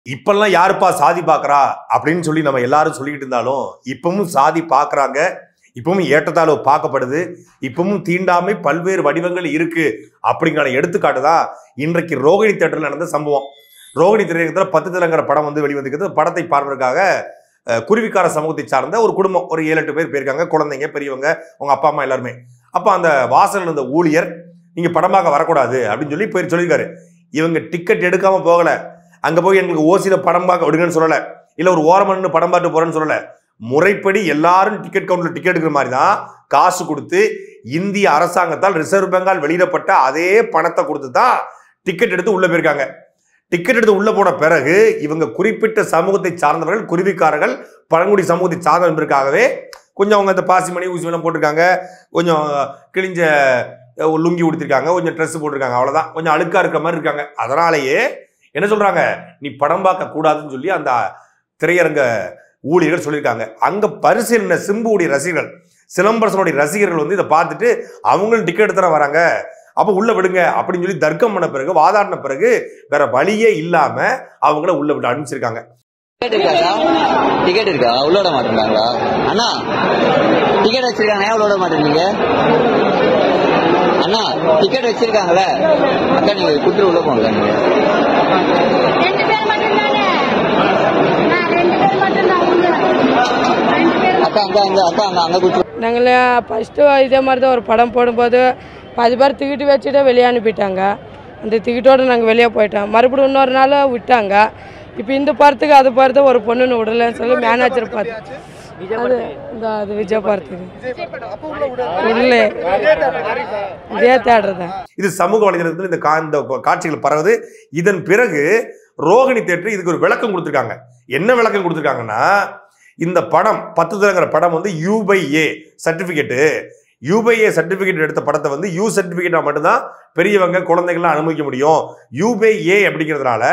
இப்பெல்லாம் யாருப்பா சாதி பார்க்கறா அப்படின்னு சொல்லி நம்ம எல்லாரும் சொல்லிக்கிட்டு இருந்தாலும் இப்பவும் சாதி பார்க்கறாங்க இப்பவும் ஏற்றத்தாழ்வு பார்க்கப்படுது இப்பவும் தீண்டாமை பல்வேறு வடிவங்கள் இருக்கு அப்படிங்கிற எடுத்துக்காட்டு தான் இன்றைக்கு ரோகிணி தேட்டரில் நடந்த சம்பவம் ரோகிணி திரையரங்கத்தில் பத்து திலங்கிற படம் வந்து வெளிவந்திருக்கிறது படத்தை பார்ப்பதற்காக அஹ், குருவிக்கார சமூகத்தை சார்ந்த ஒரு குடும்பம் ஒரு ஏழு எட்டு பேர் போயிருக்காங்க குழந்தைங்க பெரியவங்க உங்க அப்பா அம்மா எல்லாருமே அப்போ அந்த வாசலில் இருந்த ஊழியர் நீங்க படம் பார்க்க வரக்கூடாது அப்படின்னு சொல்லி போய் சொல்லியிருக்காரு இவங்க டிக்கெட் எடுக்காம போகல அங்க போய் எங்களுக்கு ஓசியில படம் பார்க்க விடுங்கன்னு சொல்லல இல்ல ஒரு ஓரமா நின்னு படம் பார்த்து போறேன்னு சொல்லல முறைப்படி எல்லாரும் டிக்கெட் கவுண்டர்ல டிக்கெட் எடுக்கிற மாதிரி தான் காசு கொடுத்து இந்திய அரசாங்கத்தால் ரிசர்வ் பெங்கால் வெளியிடப்பட்ட அதே பணத்தை கொடுத்து தான் டிக்கெட் எடுத்து உள்ள போயிருக்காங்க டிக்கெட் எடுத்து உள்ள போன பிறகு இவங்க குறிப்பிட்ட சமூகத்தை சார்ந்தவர்கள் குருவிக்காரர்கள் பழங்குடி சமூகத்தை சார்ந்த என்பதற்காகவே கொஞ்சம் அவங்க அந்த பாசிமணி ஊசி எல்லாம் போட்டிருக்காங்க கொஞ்சம் கிழிஞ்ச அஹ், ஒரு லுங்கி உடுத்திருக்காங்க கொஞ்சம் ட்ரெஸ் போட்டிருக்காங்க அவ்வளவுதான் கொஞ்சம் அழுக்கா இருக்கிற மாதிரி இருக்காங்க அதனாலேயே என்ன சொல்றாங்க நீ படம் பார்க்க கூடாதுன்னு சொல்லி அந்த திரையரங்க ஊழியர்கள் சொல்லியிருக்காங்க அங்க பரிசீலனை சிம்புவுடைய ரசிகர்கள் சிலம்பரசனுடைய ரசிகர்கள் வந்து இதை பார்த்துட்டு அவங்களும் டிக்கெட் எடுத்து தான் வராங்க அப்போ உள்ள விடுங்க அப்படின்னு சொல்லி தர்க்கம் பண்ண பிறகு வாதாடின பிறகு வேற வழியே இல்லாம அவங்கள உள்ள விட்டு அனுப்பிச்சிருக்காங்க டிக்கெட் இருக்காக்கா டிக்கெட் இருக்கா உள்ள விட மாட்டேங்கிறாங்களா அண்ணா டிக்கெட் வச்சிருக்காங்க ஏன் உள்ள விட மாட்டேங்கிறீங்க அண்ணா டிக்கெட் வச்சிருக்காங்களே அக்கா நீங்க குடுத்துட்டு உள்ள போங்க நீங்க ரெண்டு பேர் மட்டும்தானே நான் ரெண்டு பேர் மட்டும்தான் உள்ள ரெண்டு பேர் அக்கா அங்க அங்க அக்கா அங்க அங்க குடுத்து நாங்களே ஃபஸ்ட்டு இதே மாதிரி தான் ஒரு படம் போடும்போது பாதி பேர் டிக்கெட்டு வச்சுட்டு வெளியே அனுப்பிட்டாங்க அந்த டிக்கெட்டோடு நாங்கள் வெளியே போயிட்டோம் மறுபடியும் இன்னொரு நாள் விட்டாங்க இப்போ இந்த படத்துக்கு அது பார்த்து ஒரு பொண்ணுன்னு விடலன்னு சொல்லி மேனேஜர் பார்த்து அது இந்த அது விஜய் படத்துக்கு விடல இதே தேட்டர் தான் இது சமூக வலைதளத்தில் இந்த கா இந்த காட்சிகள் பரவுது இதன் பிறகு ரோகிணி தேட்டர் இதுக்கு ஒரு விளக்கம் கொடுத்துருக்காங்க என்ன விளக்கம் கொடுத்துருக்காங்கன்னா இந்த படம் பத்து தரங்கிற படம் வந்து U by A certificate U by A certificate எடுத்த படத்தை வந்து யூ சர்டிஃபிகேட்டா மட்டும்தான் பெரியவங்க குழந்தைகள்லாம் அனுமதிக்க முடியும் யூ பை ஏ அப்படிங்கிறதுனால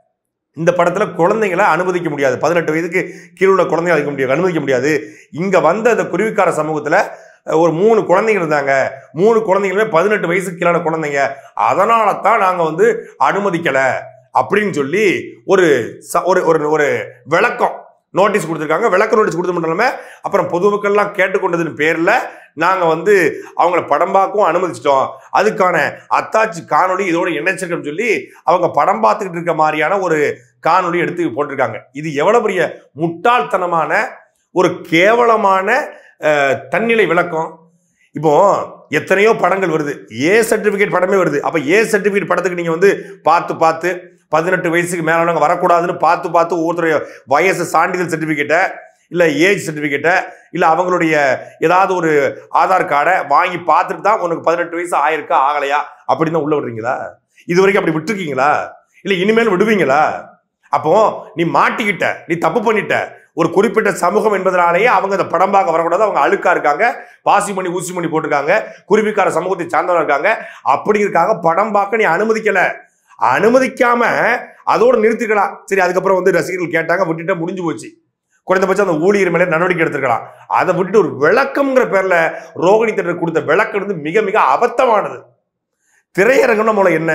இந்த படத்தில் குழந்தைங்களை அனுமதிக்க முடியாது பதினெட்டு வயதுக்கு கீழே உள்ள குழந்தைங்க அனுமதிக்க முடியாது அனுமதிக்க முடியாது இங்கே வந்த அந்த குருவிக்கார சமூகத்தில் ஒரு மூணு குழந்தைங்க இருந்தாங்க மூணு குழந்தைங்களுமே பதினெட்டு வயசுக்கு கீழான குழந்தைங்க அதனால தான் நாங்கள் வந்து அனுமதிக்கலை அப்படின்னு சொல்லி ஒரு ச- ஒரு ஒரு ஒரு விளக்கம் நோட்டீஸ் கொடுத்துருக்காங்க விளக்க நோட்டீஸ் கொடுத்து மட்டும் இல்லாமல் அப்புறம் பொதுமக்கள்லாம் கேட்டுக்கொண்டதின் பேரில் நாங்கள் வந்து அவங்கள படம் பார்க்கவும் அனுமதிச்சிட்டோம் அதுக்கான அத்தாச்சி காணொளி இதோட இணைச்சிருக்கோம்னு சொல்லி அவங்க படம் பார்த்துக்கிட்டு இருக்க மாதிரியான ஒரு காணொளி எடுத்து போட்டிருக்காங்க இது எவ்வளவு பெரிய முட்டாள்தனமான ஒரு கேவலமான அஹ், தன்னிலை விளக்கம் இப்போ எத்தனையோ படங்கள் வருது ஏ சர்டிபிகேட் படமே வருது அப்ப ஏ சர்டிபிகேட் படத்துக்கு நீங்க வந்து பார்த்து பார்த்து பதினெட்டு வயசுக்கு மேலானவங்க வரக்கூடாதுன்னு பார்த்து பார்த்து ஒவ்வொருத்தருடைய வயசு சான்றிதழ் சர்டிபிகேட்டை இல்ல ஏஜ் சர்டிபிகேட்டை இல்ல அவங்களுடைய ஏதாவது ஒரு ஆதார் கார்டை வாங்கி பார்த்துட்டு தான் உனக்கு பதினெட்டு வயசு ஆயிருக்கா ஆகலையா அப்படின்னு தான் உள்ள விடுறீங்களா இது வரைக்கும் அப்படி விட்டுருக்கீங்களா இல்ல இனிமேல் விடுவீங்களா அப்போ நீ மாட்டிக்கிட்ட நீ தப்பு பண்ணிட்ட ஒரு குறிப்பிட்ட சமூகம் என்பதனாலேயே அவங்க அந்த படம் பார்க்க வரக்கூடாது அவங்க அழுக்கா இருக்காங்க பாசி மணி ஊசி மணி போட்டிருக்காங்க குருவிக்கார சமூகத்தை சார்ந்தவங்க இருக்காங்க அப்படிங்கிறதுக்காக படம் பார்க்க நீ அனுமதிக்கல அனுமதிக்காம அதோட நிறுத்திக்கலாம் சரி அதுக்கப்புறம் வந்து ரசிகர்கள் கேட்டாங்க விட்டுட்டா முடிஞ்சு போச்சு குறைந்தபட்சம் அந்த ஊழியர் மேலே நடவடிக்கை எடுத்திருக்கலாம் அதை விட்டுட்டு ஒரு விளக்கம்ங்கிற பேர்ல ரோகிணி தேட்டர் கொடுத்த விளக்கம் வந்து மிக மிக அபத்தமானது திரையரங்கம் நம்மள என்ன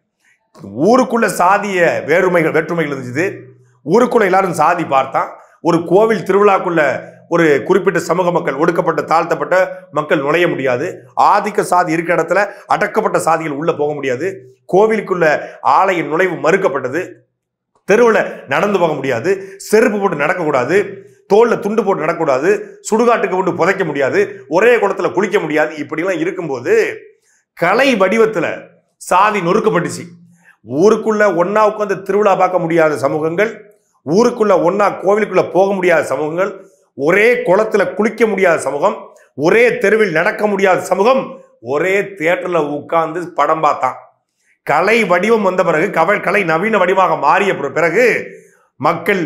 ஊருக்குள்ள சாதிய வேறுமைகள் வேற்றுமைகள் இருந்துச்சு ஊருக்குள்ள எல்லாரும் சாதி பார்த்தான் ஒரு கோவில் திருவிழாக்குள்ள ஒரு குறிப்பிட்ட சமூக மக்கள் ஒடுக்கப்பட்ட தாழ்த்தப்பட்ட மக்கள் நுழைய முடியாது ஆதிக்க சாதி இருக்க இடத்துல அடக்கப்பட்ட சாதிகள் உள்ள போக முடியாது கோவிலுக்குள்ள ஆலய நுழைவு மறுக்கப்பட்டது தெருவில் நடந்து போக முடியாது செருப்பு போட்டு நடக்கக்கூடாது தோல்ல துண்டு போட்டு நடக்கக்கூடாது சுடுகாட்டுக்கு கொண்டு புதைக்க முடியாது ஒரே குளத்துல குளிக்க முடியாது இப்படிலாம் இருக்கும்போது கலை வடிவத்துல சாதி நொறுக்கப்பட்டுச்சு ஊருக்குள்ள ஒண்ணா உட்காந்து திருவிழா பார்க்க முடியாத சமூகங்கள் ஊருக்குள்ள ஒண்ணா கோவிலுக்குள்ள போக முடியாத சமூகங்கள் ஒரே குளத்துல குளிக்க முடியாத சமூகம் ஒரே தெருவில் நடக்க முடியாத சமூகம் ஒரே தியேட்டர்ல உட்கார்ந்து படம் பார்த்தான் கலை வடிவம் வந்த பிறகு கவ கலை நவீன வடிவமாக மாறிய பிற- பிறகு மக்கள்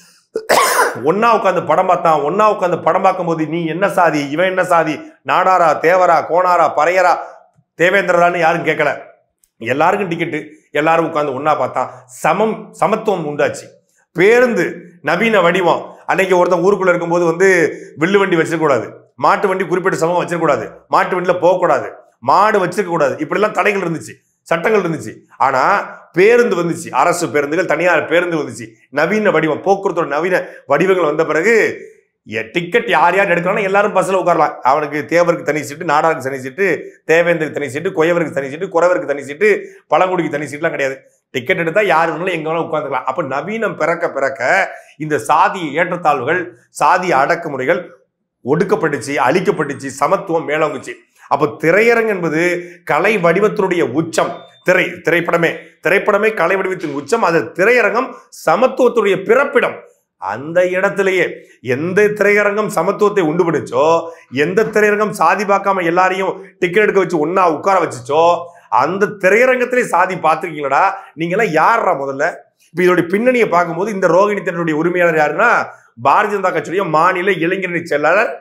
ஒன்னா உட்காந்து படம் பார்த்தான் ஒன்னா உட்காந்து படம் பார்க்கும்போது நீ என்ன சாதி இவன் என்ன சாதி நாடாரா தேவரா கோணாரா பறையரா தேவேந்திரரான்னு யாரும் கேட்கல எல்லாருக்கும் டிக்கெட்டு எல்லாரும் உட்காந்து ஒண்ணா பார்த்தான் சமம் சமத்துவம் உண்டாச்சு பேருந்து நவீன வடிவம் அன்னைக்கு ஒருத்தன் ஊருக்குள்ள இருக்கும்போது வந்து வில்லு வண்டி வச்சிருக்கக்கூடாது மாட்டு வண்டி குறிப்பிட்ட சமூகம் வச்சிருக்கக்கூடாது மாட்டு வண்டியில போகக்கூடாது மாடு வச்சிருக்க கூடாது இப்படிலாம் தடைகள் இருந்துச்சு சட்டங்கள் இருந்துச்சு ஆனா பேருந்து வந்துச்சு அரசு பேருந்துகள் தனியார் பேருந்து வந்துச்சு நவீன வடிவம் போக்குவரத்தோட நவீன வடிவங்கள் வந்த பிறகு டிக்கெட் யார் யார் எடுக்கணும்னா எல்லாரும் பஸ்ஸில் உட்காரலாம் அவனுக்கு தேவருக்கு தனி சீட்டு நாடாருக்கு தனி சீட்டு தேவேந்தருக்கு தனி சீட்டு குயவருக்கு தனி சீட்டு குறவருக்கு தனி சீட்டு பழங்குடிக்கு தனி சீட்லாம் கிடையாது டிக்கெட் எடுத்தா யார் வேணாலும் எங்க வேணாலும் உட்காந்துக்கலாம் அப்ப நவீனம் பிறக்க பிறக்க இந்த சாதி ஏற்றத்தாழ்வுகள் சாதி அடக்குமுறைகள் ஒடுக்கப்பட்டுச்சு அழிக்கப்பட்டுச்சு சமத்துவம் மேலோங்குச்சு அப்போ திரையரங்கு என்பது கலை வடிவத்தினுடைய உச்சம் திரை திரைப்படமே திரைப்படமே கலை வடிவத்தின் உச்சம் அது திரையரங்கம் சமத்துவத்துடைய பிறப்பிடம் அந்த இடத்திலேயே எந்த திரையரங்கம் சமத்துவத்தை உண்டு பண்ணிச்சோ எந்த திரையரங்கம் சாதி பார்க்காம எல்லாரையும் டிக்கெட் எடுக்க வச்சு ஒன்னா உட்கார வச்சுச்சோ அந்த திரையரங்கத்திலே சாதி பார்த்துருக்கீங்களா நீங்க எல்லாம் யார்ரா முதல்ல இப்ப இதோட பின்னணியை பார்க்கும்போது இந்த ரோகிணி தேட்டருடைய உரிமையாளர் யாருன்னா பாரதிய ஜனதா கட்சியுடைய மாநில இளைஞரணி செயலாளர்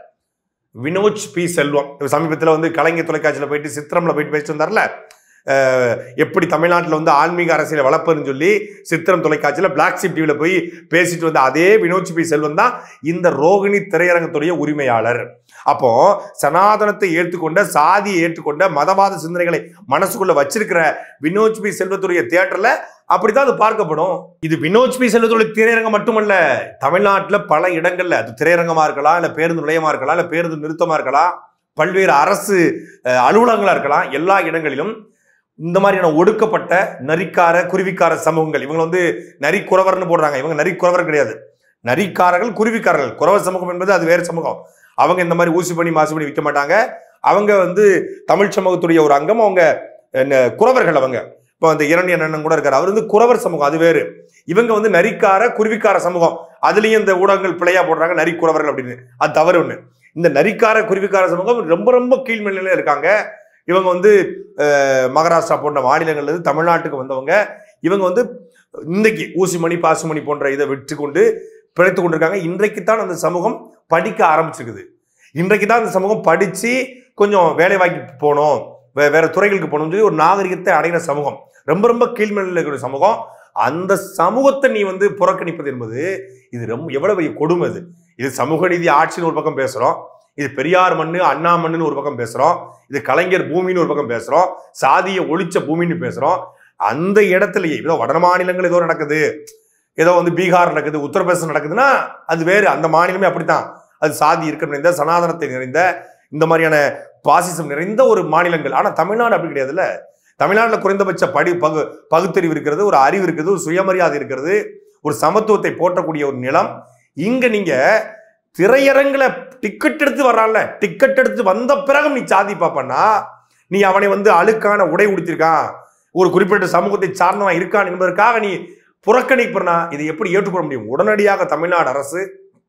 வினோஜ் பி செல்வம் இவர் சமீபத்தில் வந்து கலைஞர் தொலைக்காட்சியில் போயிட்டு சித்திரம்ல போயிட்டு பேசிட்டு வந்தார்ல அஹ், எப்படி தமிழ்நாட்டில் வந்து ஆன்மீக அரசியலை வளர்ப்புன்னு சொல்லி சித்திரம் தொலைக்காட்சியில் பிளாக் ஷிப் டிவியில் போய் பேசிட்டு வந்த அதே வினோஜ் பி செல்வம் தான் இந்த ரோகிணி திரையரங்கத்துடைய உரிமையாளர் அப்போ சனாதனத்தை ஏற்றுக்கொண்ட சாதியை ஏற்றுக்கொண்ட மதவாத சிந்தனைகளை மனசுக்குள்ள வச்சிருக்கிற வினோஜ் பி செல்வத்துடைய தியேட்டர்ல அப்படித்தான் அது பார்க்கப்படும் இது வினோஜ் பி செல்வத்துடைய திரையரங்கம் மட்டுமல்ல தமிழ்நாட்டில் பல இடங்கள்ல அது திரையரங்கமா இருக்கலாம் இல்ல பேருந்து நிலையமா இருக்கலாம் இல்ல பேருந்து நிறுத்தமா இருக்கலாம் பல்வேறு அரசு அஹ், அலுவலகங்களா இருக்கலாம் எல்லா இடங்களிலும் இந்த மாதிரியான ஒடுக்கப்பட்ட நரிக்கார குருவிக்கார சமூகங்கள் இவங்க வந்து நரிக்குறவர்னு போடுறாங்க இவங்க நரிக்குறவர் கிடையாது நரிக்காரர்கள் குருவிக்காரர்கள் குறவர் சமூகம் என்பது அது வேறு சமூகம் அவங்க இந்த மாதிரி ஊசி பண்ணி மாசு பண்ணி விற்க மாட்டாங்க அவங்க வந்து தமிழ் சமூகத்துடைய ஒரு அங்கம் அவங்க என்ன, குறவர்கள் அவங்க இப்போ அந்த இரண்டிய அண்ணன் கூட இருக்காரு அவர் வந்து குறவர் சமூகம் அது வேறு இவங்க வந்து நரிக்கார குருவிக்கார சமூகம் அதுலயும் இந்த ஊடகங்கள் பிழையா போடுறாங்க நரி குறவர்கள் அப்படின்னு அது தவறு ஒண்ணு இந்த நரிக்கார குருவிக்கார சமூகம் ரொம்ப ரொம்ப கீழ்நிலையில இருக்காங்க இவங்க வந்து அஹ், மகாராஷ்டிரா போன்ற மாநிலங்கள்ல இருந்து தமிழ்நாட்டுக்கு வந்தவங்க இவங்க வந்து இன்னைக்கு ஊசிமணி பாசுமணி போன்ற இதை விட்டு கொண்டு பிழைத்து கொண்டிருக்காங்க இன்றைக்கு தான் அந்த சமூகம் படிக்க ஆரம்பிச்சிருக்குது இன்றைக்கு தான் அந்த சமூகம் படிச்சு கொஞ்சம் வேலை வாங்கி போகணும் வே- வேற துறைகளுக்கு போகணும்னு சொல்லி ஒரு நாகரிகத்தை அடைகிற சமூகம் ரொம்ப ரொம்ப கீழ்மலையில் இருக்கிற சமூகம் அந்த சமூகத்தை நீ வந்து புறக்கணிப்பது என்பது இது ரொம்ப எவ்வளவு பெரிய கொடுமை இது இது சமூக நீதி ஆட்சின்னு ஒரு பக்கம் பேசுறோம் இது பெரியார் மண்ணு அண்ணா மண்ணுன்னு ஒரு பக்கம் பேசுறோம் இது கலைஞர் பூமின்னு ஒரு பக்கம் பேசுறோம் சாதியை ஒழிச்ச பூமின்னு பேசுறோம் அந்த இடத்துலயே ஏதோ வட மாநிலங்கள் ஏதோ நடக்குது ஏதோ வந்து பீகார் நடக்குது உத்தரப்பிரதேசம் நடக்குதுன்னா அது வேறு அந்த மாநிலமே அப்படித்தான் அது சாதி இருக்க நிறைந்த சனாதனத்தை நிறைந்த இந்த மாதிரியான பாசிசம் நிறைந்த ஒரு மாநிலங்கள் ஆனா தமிழ்நாடு அப்படி கிடையாதுல்ல தமிழ்நாட்டில் குறைந்தபட்ச படி பகு பகுத்தறிவு இருக்கிறது ஒரு அறிவு இருக்கிறது ஒரு சுயமரியாதை இருக்கிறது ஒரு சமத்துவத்தை போற்றக்கூடிய ஒரு நிலம் இங்க நீங்க திரையரங்குல டிக்கெட் எடுத்து வர்றான்ல டிக்கெட் எடுத்து வந்த பிறகு நீ சாதி பார்ப்பனா நீ அவனை வந்து அழுக்கான உடை உடுத்திருக்கான் ஒரு குறிப்பிட்ட சமூகத்தை சார்ந்தவன் இருக்கான் என்பதற்காக நீ புறக்கணிப்பனா இதை எப்படி ஏற்றுக்கொள்ள முடியும் உடனடியாக தமிழ்நாடு அரசு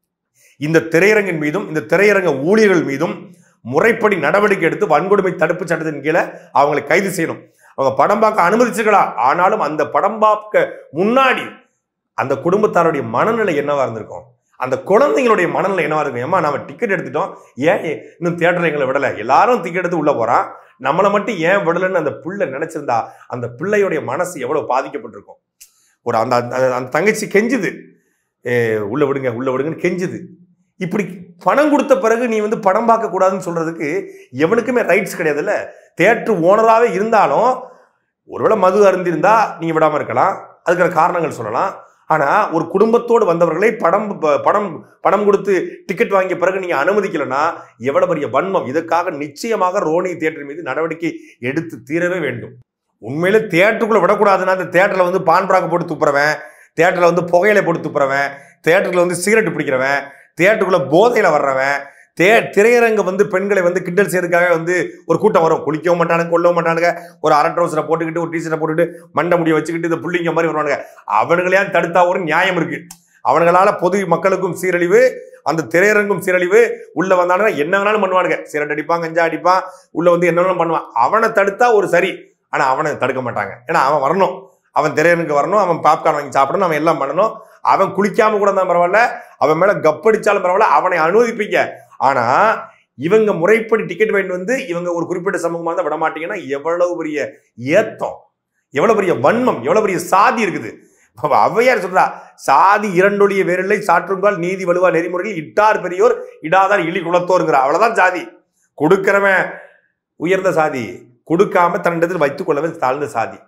இந்த திரையரங்கின் மீதும் இந்த திரையரங்க ஊழியர்கள் மீதும் முறைப்படி நடவடிக்கை எடுத்து வன்கொடுமை தடுப்பு சட்டத்தின் கீழே அவங்களை கைது செய்யணும் அவங்க படம் பார்க்க அனுமதிச்சுக்கலாம் ஆனாலும் அந்த படம் பார்க்க முன்னாடி அந்த குடும்பத்தாருடைய மனநிலை என்னவா இருந்திருக்கும் அந்த குழந்தைங்களுடைய மனநிலை என்னவா இருக்கும் ஏமா நாம டிக்கெட் எடுத்துட்டோம் ஏன் இன்னும் தியேட்டர் எங்களை விடல எல்லாரும் டிக்கெட் எடுத்து உள்ள போறான் நம்மளை மட்டும் ஏன் விடலன்னு அந்த பிள்ளை நினைச்சிருந்தா அந்த பிள்ளையுடைய மனசு எவ்வளவு பாதிக்கப்பட்டிருக்கும் ஒரு அந்த அந்த- அந்த தங்கச்சி கெஞ்சுது ஏ, உள்ள விடுங்க உள்ள விடுங்கன்னு கெஞ்சுது இப்படி பணம் கொடுத்த பிறகு நீ வந்து படம் பார்க்க கூடாதுன்னு சொல்றதுக்கு எவனுக்குமே ரைட்ஸ் கிடையாதுல்ல தேட்டர் ஓனராகவே இருந்தாலும் ஒருவேளை மது அருந்திருந்தா நீங்க விடாம இருக்கலாம் அதுக்கான காரணங்கள் சொல்லலாம் ஆனா ஒரு குடும்பத்தோடு வந்தவர்களை படம் ப- படம் பணம் கொடுத்து டிக்கெட் வாங்கிய பிறகு நீங்க அனுமதிக்கலன்னா எவ்வளவு பெரிய வன்மம் இதுக்காக நிச்சயமாக ரோனி தியேட்டர் மீது நடவடிக்கை எடுத்து தீரவே வேண்டும் உண்மையிலே தியேட்டருக்குள்ள விடக்கூடாதுன்னா அந்த தியேட்டர்ல வந்து பான் பிராக்கு போட்டு துப்புறவன் தியேட்டர்ல வந்து புகையில போட்டு துப்புறவன் தியேட்டர்ல வந்து சிகரெட் பிடிக்கிறவன் தியேட்டருக்குள்ள போதையில வர்றவன் தே திரையரங்க வந்து பெண்களை வந்து கிண்டல் செய்யறதுக்காக வந்து ஒரு கூட்டம் வரும் குளிக்கவும் மாட்டானுங்க கொல்லவும் மாட்டானுங்க ஒரு அரை ட்ரௌசரை போட்டுக்கிட்டு ஒரு டிஷர்ட்டை போட்டுக்கிட்டு மண்டை முடிய வச்சுக்கிட்டு இந்த புள்ளிங்க மாதிரி வருவானுங்க அவனுங்களையாம் தடுத்தா ஒரு நியாயம் இருக்கு அவனுங்களால பொது மக்களுக்கும் சீரழிவு அந்த திரையரங்கும் சீரழிவு உள்ள வந்தானுங்க என்ன வேணாலும் பண்ணுவானுங்க சிகரெட் அடிப்பான் கஞ்சா அடிப்பான் உள்ள வந்து என்ன வேணாலும் பண்ணுவான் அவனை தடுத்தா ஒரு சரி ஆனா அவனை தடுக்க மாட்டாங்க ஏன்னா அவன் வரணும் அவன் திரையரங்குக்கு வரணும் அவன் பாப்கார்ன் வாங்கி சாப்பிடணும் அவன் எல்லாம் பண்ணணும் அவன் குளிக்காம கூட இருந்தா பரவாயில்ல அவன் மேல கப்படிச்சாலும் பரவாயில்ல அவனை அனுமதிப்பீங்க ஆனா இவங்க முறைப்படி டிக்கெட் வாங்கிட்டு வந்து இவங்க ஒரு குறிப்பிட்ட சமூகமா இருந்தா விட மாட்டீங்கன்னா எவ்வளவு பெரிய ஏத்தம் எவ்வளவு பெரிய வன்மம் எவ்வளவு பெரிய சாதி இருக்குது அப்ப ஔவையார் சொல்றா சாதி இரண்டொழிய வேறில்லை சாற்றுங்கால் நீதி வலுவா நெறிமுறையில் இட்டார் பெரியோர் இடாதார் இழி குலத்தோருங்கிற அவ்வளவுதான் சாதி கொடுக்கிறவன் உயர்ந்த சாதி கொடுக்காம தன்னிடத்தில் வைத்துக் கொள்ளவன் தாழ்ந்த சாதி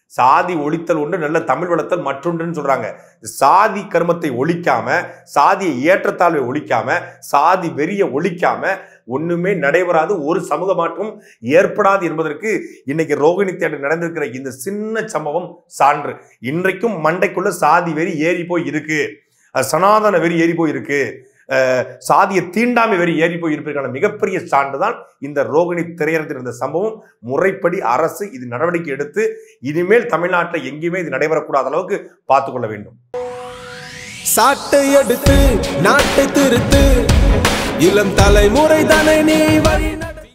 சாதி ஒழித்தல் ஒன்று நல்ல தமிழ் வளர்த்தல் மற்றொன்றுன்னு சொல்றாங்க சாதி கர்மத்தை ஒழிக்காம சாதியை ஏற்றத்தாழ்வை ஒழிக்காம சாதி வெறிய ஒழிக்காம ஒண்ணுமே நடைபெறாது ஒரு சமூக மாற்றம் ஏற்படாது என்பதற்கு இன்னைக்கு ரோகிணி தேட்டர் நடந்திருக்கிற இந்த சின்ன சம்பவம் சான்று இன்றைக்கும் மண்டைக்குள்ள சாதி வெறி ஏறி போய் இருக்கு அஹ் சனாதன வெறி ஏறி போய் இருக்கு அஹ் சாதிய தீண்டாமை வெறி ஏறி போய் இருப்பதற்கான மிகப்பெரிய சான்று தான் இந்த ரோகிணி திரையரங்கில் இருந்த சம்பவம் முறைப்படி அரசு இது நடவடிக்கை எடுத்து இனிமேல் தமிழ்நாட்டில் எங்கேயுமே இது நடைபெறக்கூடாத அளவுக்கு பார்த்துக்கொள்ள வேண்டும் சாட்டை எடுத்து நாட்டை திருத்து இளம் தலைமுறை தானே நீ வழி நட-